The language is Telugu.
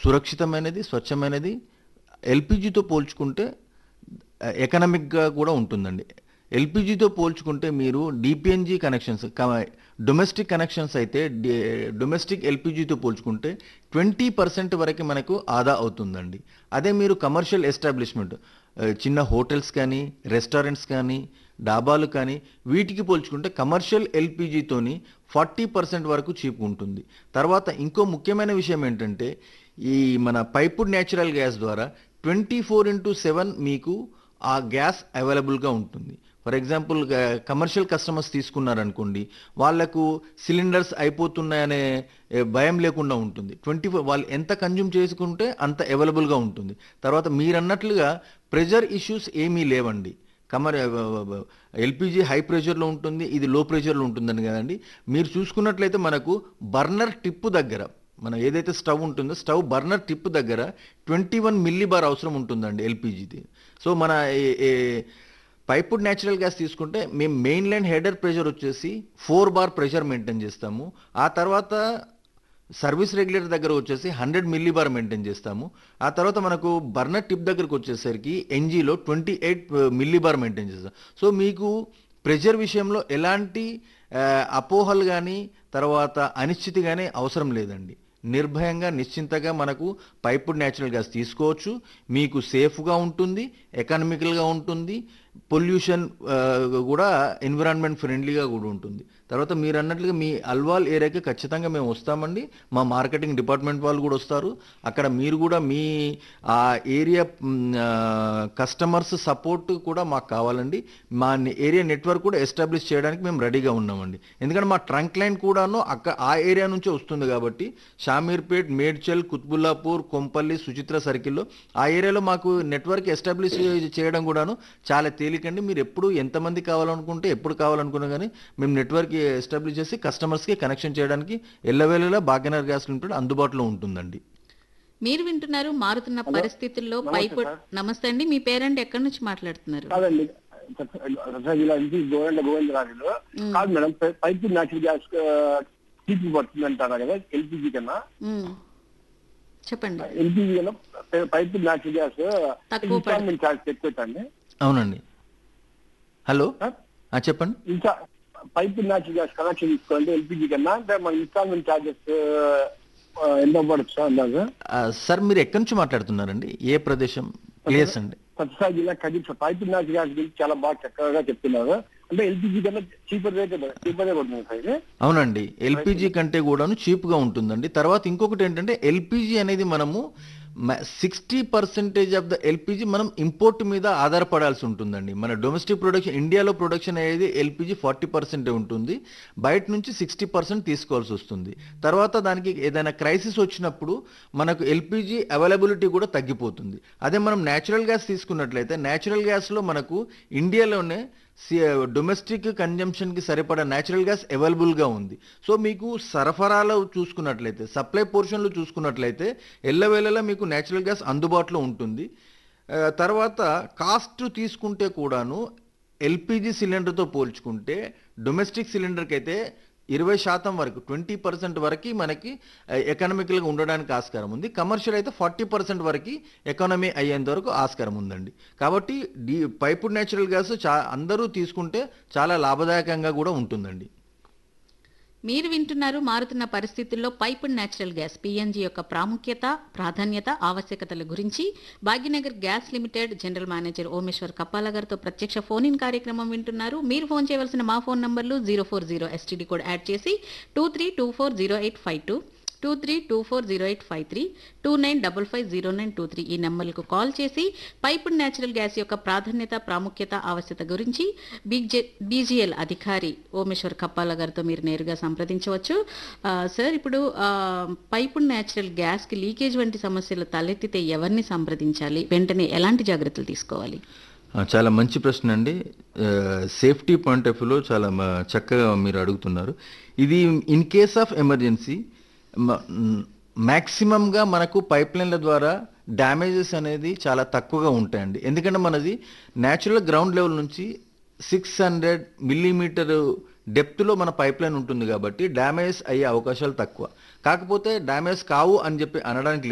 సురక్షితమైనది స్వచ్ఛమైనది ఎల్పిజితో పోల్చుకుంటే ఎకనామిక్గా కూడా ఉంటుందండి ఎల్పిజితో పోల్చుకుంటే మీరు డిపిఎన్జి కనెక్షన్స్ డొమెస్టిక్ కనెక్షన్స్ అయితే డొమెస్టిక్ ఎల్పిజితో పోల్చుకుంటే ట్వంటీ పర్సెంట్ వరకు మనకు ఆదా అవుతుందండి అదే మీరు కమర్షియల్ ఎస్టాబ్లిష్మెంట్ చిన్న హోటల్స్ కానీ రెస్టారెంట్స్ కానీ డాబాలు కానీ వీటికి పోల్చుకుంటే కమర్షియల్ ఎల్పిజితోని ఫార్టీ పర్సెంట్ వరకు చీప్ ఉంటుంది తర్వాత ఇంకో ముఖ్యమైన విషయం ఏంటంటే ఈ మన పైపుడ్ న్యాచురల్ గ్యాస్ ద్వారా ట్వంటీ ఫోర్ ఇంటూ సెవెన్ మీకు ఆ గ్యాస్ అవైలబుల్గా ఉంటుంది ఫర్ ఎగ్జాంపుల్ కమర్షియల్ కస్టమర్స్ తీసుకున్నారనుకోండి వాళ్ళకు సిలిండర్స్ అయిపోతున్నాయనే ఏ, భయం లేకుండా ఉంటుంది ట్వంటీ ఫోర్ వాళ్ళు ఎంత కన్జ్యూమ్ చేసుకుంటే అంత అవైలబుల్గా ఉంటుంది తర్వాత మీరు అన్నట్లుగా ప్రెజర్ ఇష్యూస్ ఏమీ లేవండి కమర్ ఎల్పిజి హై ప్రెషర్లో ఉంటుంది ఇది లో ప్రెషర్లో ఉంటుందని కదండి మీరు చూసుకున్నట్లయితే మనకు బర్నర్ టిప్పు దగ్గర మనం ఏదైతే స్టవ్ ఉంటుందో స్టవ్ బర్నర్ టిప్ దగ్గర ట్వంటీ వన్ మిల్లీ బార్ అవసరం ఉంటుందండి ఎల్పిజిది సో మన ఏ- ఏ- పైపుడ్ న్యాచురల్ గ్యాస్ తీసుకుంటే మేము మెయిన్ లైన్ హెడర్ ప్రెషర్ వచ్చేసి ఫోర్ బార్ ప్రెషర్ మెయింటైన్ చేస్తాము ఆ తర్వాత సర్వీస్ రెగ్యులేటర్ దగ్గర వచ్చేసి హండ్రెడ్ మిల్లీ బార్ మెయింటైన్ చేస్తాము ఆ తర్వాత మనకు బర్నర్ టిప్ దగ్గరకు వచ్చేసరికి ఎన్జీలో twenty eight millibar maintain చేస్తాం సో మీకు ప్రెషర్ విషయంలో ఎలాంటి ఆ, అపోహలు కానీ తర్వాత అనిశ్చితి కానీ అవసరం లేదండి నిర్భయంగా నిశ్చింతగా మనకు పైపుడ్ న్యాచురల్ గ్యాస్ తీసుకోవచ్చు మీకు సేఫ్గా ఉంటుంది ఎకనామికల్గా ఉంటుంది పొల్యూషన్ కూడా ఎన్విరాన్మెంట్ ఫ్రెండ్లీగా కూడా ఉంటుంది తర్వాత మీరు అన్నట్లుగా మీ అల్వాల్ ఏరియాకి ఖచ్చితంగా మేము వస్తామండి మా మార్కెటింగ్ డిపార్ట్మెంట్ వాళ్ళు కూడా వస్తారు అక్కడ మీరు కూడా మీ ఆ ఏరియా కస్టమర్స్ సపోర్ట్ కూడా మాకు కావాలండి మా ఏరియా నెట్వర్క్ కూడా ఎస్టాబ్లిష్ చేయడానికి మేము రెడీగా ఉన్నామండి ఎందుకంటే మా ట్రంక్ లైన్ కూడాను అక్క ఆ ఏరియా నుంచే వస్తుంది కాబట్టి షామీర్పేట్ మేడ్చల్ కుత్బుల్లాపూర్ కొంపల్లి సుచిత్ర సర్కిల్లో ఆ ఏరియాలో మాకు నెట్వర్క్ ఎస్టాబ్లిష్ చేయడం కూడాను చాలా తేలికండి మీరు ఎప్పుడు ఎంతమంది కావాలనుకుంటే ఎప్పుడు కావాలనుకున్నా కానీ మేము నెట్వర్క్ ఎస్టాబ్లిష్ చేసి కస్టమర్స్కి కనెక్షన్ చేయడానికి ఎల్లవేళలా భాగ్యనగర్ గ్యాస్ లిమిటెడ్ అందుబాటులో ఉంటుందండి మీరు వింటున్నారు మారుతున్న పరిస్థితుల్లో పైపు నమస్తే అండి మీ పేరెంట్ ఎక్కడి నుంచి మాట్లాడుతున్నారు కాదండి రసా జిల్లా నుంచి గోవింద గోవిందరాజులు కాదు మేడం పై- పైపు న్యాచురల్ గ్యాస్ చీప్ పడుతుంది అంటారా కదా ఎల్పిజి కన్నా ఉమ్. చెప్పండి ఎల్పిజి కన్నా పై- పైపు న్యాచురల్ గ్యాస్ తక్కువ ఇన్స్టాల్మెంట్ ఛార్జ్ ఎక్కువ పెట్టండి అవునండి హలో సార్ ఆ, చెప్పండి ఇంకా పైపు న్యాచురల్ గ్యాస్ కనెక్షన్ తీసుకోండి ఎల్పిజి కన్నా అంటే మన ఇన్స్టాల్మెంట్ ఛార్జెస్ ఎంత పడుతుంది సార్ అందాజు ఆ, సార్ మీరు ఎక్కడి నుంచి మాట్లాడుతున్నారండి ఏ ప్రదేశం ప్లేస్ అండి సత్యసాయి జిల్లా Kadiri sir pipe natural gas గురించి చాలా బాగా చక్కగా చెప్తున్నారు అంటే ఎల్పిజి కన్నా చీపర్ రేట్ చీపర్ పడుతుంది సార్ ఇది అవునండి ఎల్పిజి కంటే కూడాను చీప్గా ఉంటుందండి తర్వాత ఇంకొకటి ఏంటంటే ఎల్పిజి అనేది మనము sixty percentage of the LPG మనం ఇంపోర్ట్ మీద ఆధారపడాల్సి ఉంటుందండి మన డొమెస్టిక్ ప్రొడక్షన్ ఇండియాలో ప్రొడక్షన్ అనేది ఎల్పిజి ఫార్టీ పర్సెంటే ఉంటుంది బయట నుంచి సిక్స్టీ పర్సెంట్ తీసుకోవాల్సి వస్తుంది తర్వాత దానికి ఏదైనా క్రైసిస్ వచ్చినప్పుడు మనకు ఎల్పిజి అవైలబిలిటీ కూడా తగ్గిపోతుంది అదే మనం న్యాచురల్ గ్యాస్ తీసుకున్నట్లయితే న్యాచురల్ గ్యాస్లో మనకు ఇండియాలోనే డొమెస్టిక్ కన్జంప్షన్కి సరిపడా న్యాచురల్ గ్యాస్ అవైలబుల్గా ఉంది సో మీకు సరఫరాలో చూసుకున్నట్లయితే సప్లై పోర్షన్లో చూసుకున్నట్లయితే ఎల్లవేళలా మీకు న్యాచురల్ గ్యాస్ అందుబాటులో ఉంటుంది ఆ, తర్వాత కాస్ట్ తీసుకుంటే కూడాను ఎల్పిజి సిలిండర్తో పోల్చుకుంటే డొమెస్టిక్ సిలిండర్కి అయితే ఇరవై శాతం వరకు ట్వంటీ పర్సెంట్ వరకు మనకి ఎకనామికల్గా ఉండడానికి ఆస్కారం ఉంది కమర్షియల్ అయితే ఫార్టీ పర్సెంట్ వరకు ఎకానమీ అయ్యేంత వరకు ఆస్కారం ఉందండి కాబట్టి డీ పైపుడ్ న్యాచురల్ గ్యాస్ చా అందరూ తీసుకుంటే చాలా లాభదాయకంగా కూడా ఉంటుందండి మీరు వింటున్నారు మారుతున్న పరిస్థితుల్లో పైపుడ్ న్యాచురల్ గ్యాస్ పిఎన్జి యొక్క ప్రాముఖ్యత ప్రాధాన్యత ఆవశ్యకతల గురించి Bhagyanagar gas limited general manager Omeshwar Kappala గారితో ప్రత్యక్ష ఫోన్ ఇన్ కార్యక్రమం వింటున్నారు మీరు ఫోన్ చేయవలసిన మా ఫోన్ నంబర్లు zero four zero STD code add చేసి two three two four zero eight five two two three two four zero eight five three two nine double five zero nine two three ఈ నెంబర్లకు కాల్ చేసి పైపుడ్ న్యాచురల్ గ్యాస్ యొక్క ప్రాధాన్యత ప్రాముఖ్యత ఆవశ్యత గురించి బీజే బీజీఎల్ అధికారి ఓమేశ్వర్ కప్పాల గారితో మీరు నేరుగా సంప్రదించవచ్చు ఆ, సార్ ఇప్పుడు ఆ, పైపుడ్ న్యాచురల్ గ్యాస్కి లీకేజ్ వంటి సమస్యలు తలెత్తితే ఎవరిని సంప్రదించాలి వెంటనే ఎలాంటి జాగ్రత్తలు తీసుకోవాలి ఆ, చాలా మంచి ప్రశ్న అండి సేఫ్టీ పాయింట్ ఆఫ్ వ్యూలో చాలా మ- చక్కగా మీరు అడుగుతున్నారు ఇది ఇన్ కేస్ ఆఫ్ ఎమర్జెన్సీ మ్యాక్సిమంగా మనకు పైప్ లైన్ల ద్వారా డ్యామేజెస్ అనేది చాలా తక్కువగా ఉంటాయండి ఎందుకంటే మనది న్యాచురల్ గ్రౌండ్ లెవెల్ నుంచి సిక్స్ హండ్రెడ్ మిల్లీమీటర్ డెప్త్లో మన పైప్ లైన్ ఉంటుంది కాబట్టి డ్యామేజ్ అయ్యే అవకాశాలు తక్కువ కాకపోతే డ్యామేజ్ కావు అని చెప్పి అనడానికి